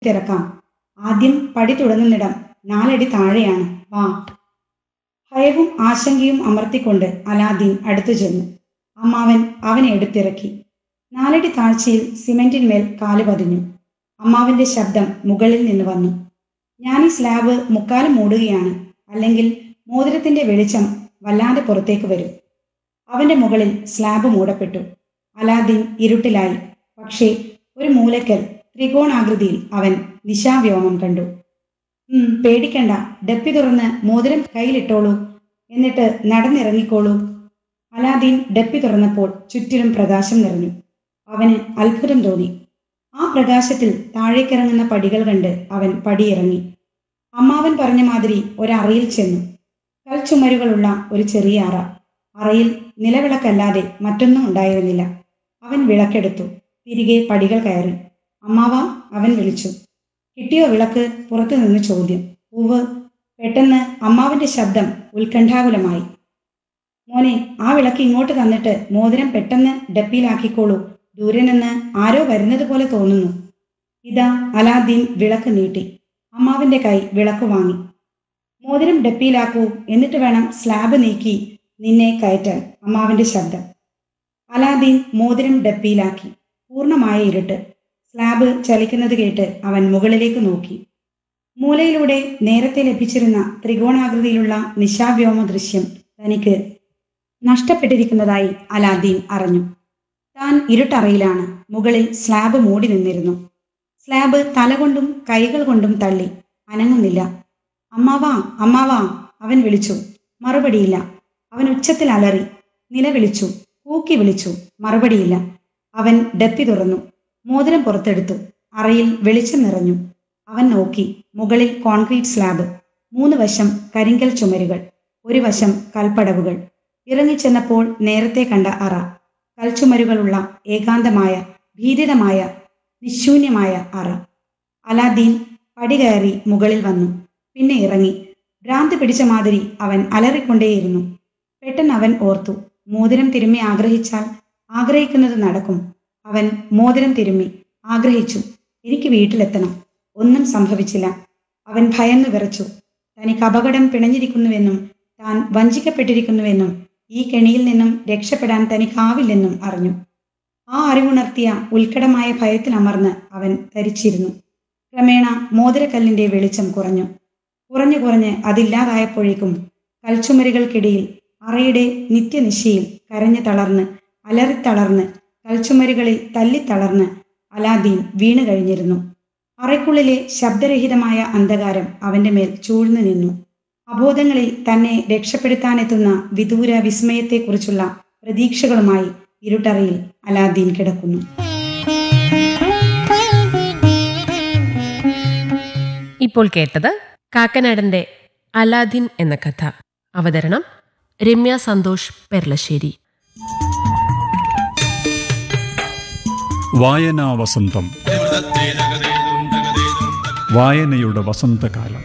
തിരക്കാം ആദ്യം പടി തുടങ്ങുന്നിടം നാലടി താഴെയാണ് വാ ഭയവും ആശങ്കയും അമർത്തിക്കൊണ്ട് അലാദീൻ അടുത്തു ചെന്നു അമ്മാവൻ അവനെ എടുത്തിറക്കി നാലടി താഴ്ചയിൽ സിമെന്റിന്മേൽ കാല് പതിഞ്ഞു അമ്മാവന്റെ ശബ്ദം മുകളിൽ നിന്ന് വന്നു ഞാൻ ഈ സ്ലാബ് മുക്കാലും മൂടുകയാണ് അല്ലെങ്കിൽ മോതിരത്തിന്റെ വെളിച്ചം വല്ലാതെ പുറത്തേക്ക് വരും അവന്റെ മുകളിൽ സ്ലാബ് മൂടപ്പെട്ടു അലാദീൻ ഇരുട്ടിലായി പക്ഷേ ഒരു മൂലക്കൽ ത്രികോണാകൃതിയിൽ അവൻ ദിശാവ്യോമം കണ്ടു ഉം, പേടിക്കണ്ട ഡപ്പി തുറന്ന് മോതിരം കയ്യിലിട്ടോളൂ എന്നിട്ട് നടന്നിറങ്ങിക്കോളൂ അലാദീൻ ഡപ്പി തുറന്നപ്പോൾ ചുറ്റിലും പ്രകാശം നിറഞ്ഞു അവന് അത്ഭുതം തോന്നി ആ പ്രകാശത്തിൽ താഴേക്കിറങ്ങുന്ന പടികൾ കണ്ട് അവൻ പടിയിറങ്ങി അമ്മാവൻ പറഞ്ഞ മാതിരി ഒരറയിൽ ചെന്നു കൽച്ചുമരുകളുള്ള ഒരു ചെറിയ അറ അറയിൽ നിലവിളക്കല്ലാതെ മറ്റൊന്നും ഉണ്ടായിരുന്നില്ല അവൻ വിളക്കെടുത്തു തിരികെ പടികൾ കയറി അമ്മാവ അവൻ വിളിച്ചു കിട്ടിയോ വിളക്ക് പുറത്തു നിന്ന് ചോദ്യം പൂവ് പെട്ടെന്ന് അമ്മാവന്റെ ശബ്ദം ഉത്കണ്ഠാകുലമായി മോനെ ആ വിളക്ക് ഇങ്ങോട്ട് തന്നിട്ട് മോതിരം പെട്ടെന്ന് ഡപ്പിയിലാക്കിക്കോളൂ ദൂരെ നിന്ന് ആരോ വരുന്നത് പോലെ തോന്നുന്നു ഇതാ അലാദീൻ വിളക്ക് നീട്ടി അമ്മാവന്റെ കൈ വിളക്ക് വാങ്ങി മോതിരം ഡപ്പിയിലാക്കൂ എന്നിട്ട് വേണം സ്ലാബ് നീക്കി നിന്നെ കയറ്റാൻ അമ്മാവന്റെ ശബ്ദം അലാദീൻ മോതിരം ഡപ്പിയിലാക്കി പൂർണ്ണമായ ഇരുട്ട് സ്ലാബ് ചലിക്കുന്നത് കേട്ട് അവൻ മുകളിലേക്ക് നോക്കി മൂലയിലൂടെ നേരത്തെ ലഭിച്ചിരുന്ന ത്രികോണാകൃതിയിലുള്ള നിശാവ്യോമ ദൃശ്യം തനിക്ക് നഷ്ടപ്പെട്ടിരിക്കുന്നതായി അലാദീൻ അറിഞ്ഞു താൻ ഇരുട്ടറയിലാണ് മുകളിൽ സ്ലാബ് മൂടി നിന്നിരുന്നു സ്ലാബ് തലകൊണ്ടും കൈകൾ കൊണ്ടും തള്ളി അനങ്ങുന്നില്ല അമ്മാവാ അമ്മാവാ അവൻ വിളിച്ചു മറുപടിയില്ല അവൻ ഉച്ചത്തിൽ അലറി നിലവിളിച്ചു കൂക്കി വിളിച്ചു മറുപടിയില്ല അവൻ ഡപ്പി തുറന്നു മോതിരം പുറത്തെടുത്തു അറയിൽ വെളിച്ചം നിറഞ്ഞു അവൻ നോക്കി മുകളിൽ കോൺക്രീറ്റ് സ്ലാബ് മൂന്ന് വശം കരിങ്കൽ ചുമരുകൾ ഒരു വശം കൽപ്പടവുകൾ ഇറങ്ങിച്ചെന്നപ്പോൾ നേരത്തെ കണ്ട അറ കൽച്ചുമരുകളുള്ള ഏകാന്തമായ ഭീതിതമായ നിശൂന്യമായ അറ അലാദീൻ പടി കയറി മുകളിൽ വന്നു പിന്നെ ഇറങ്ങി ഭ്രാന്ത് പിടിച്ച മാതിരി അവൻ അലറിക്കൊണ്ടേയിരുന്നു പെട്ടെന്ന് അവൻ ഓർത്തു മോതിരം തിരുമ്മി ആഗ്രഹിച്ചാൽ ആഗ്രഹിക്കുന്നത് നടക്കും അവൻ മോതിരം തിരുമ്മി ആഗ്രഹിച്ചു എനിക്ക് വീട്ടിലെത്തണം ഒന്നും സംഭവിച്ചില്ല അവൻ ഭയന്നു വിറച്ചു തനിക്ക് അപകടം പിണഞ്ഞിരിക്കുന്നുവെന്നും താൻ വഞ്ചിക്കപ്പെട്ടിരിക്കുന്നുവെന്നും ഈ കെണിയിൽ നിന്നും രക്ഷപ്പെടാൻ തനിക്കാവില്ലെന്നും അറിഞ്ഞു ആ അറിവുണർത്തിയ ഉത്കടമായ ഭയത്തിൽ അമർന്ന് അവൻ ധരിച്ചിരുന്നു ക്രമേണ മോതിരക്കല്ലിന്റെ വെളിച്ചം കുറഞ്ഞു കുറഞ്ഞു കുറഞ്ഞ് അതില്ലാതായപ്പോഴേക്കും കൽച്ചുമരുകൾക്കിടയിൽ അറയുടെ നിത്യനിശയിൽ കരഞ്ഞു തളർന്ന് അലറിത്തളർന്ന് കൽച്ചുമരുകളിൽ തല്ലിത്തളർന്ന് അലാദീൻ വീണു കഴിഞ്ഞിരുന്നു അറയ്ക്കുള്ളിലെ ശബ്ദരഹിതമായ അന്ധകാരം അവന്റെ മേൽ ചൂഴ്ന്നു നിന്നു അബോധങ്ങളിൽ തന്നെ രക്ഷപ്പെടുത്താനെത്തുന്ന വിദൂര വിസ്മയത്തെക്കുറിച്ചുള്ള പ്രതീക്ഷകളുമായി ഇരുട്ടറയിൽ അലാദീൻ കിടക്കുന്നു ഇപ്പോൾ കേട്ടത് കാക്കനാടന്റെ അലാദിൻ എന്ന കഥ അവതരണം രമ്യ സന്തോഷ് പെർലശ്ശേരി വായനാ വസന്തം വായനയുടെ വസന്തകാലം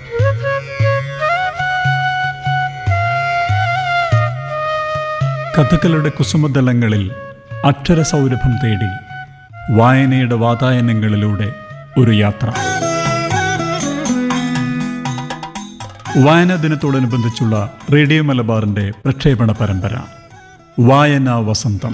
കഥകളുടെ കുസുമതലങ്ങളിൽ അക്ഷരസൗരഭം തേടി വായനയുടെ വാതായനങ്ങളിലൂടെ ഒരു യാത്ര വായനാ ദിനത്തോടനുബന്ധിച്ചുള്ള റേഡിയോ മലബാറിന്റെ പ്രക്ഷേപണ പരമ്പര വായനാ വസന്തം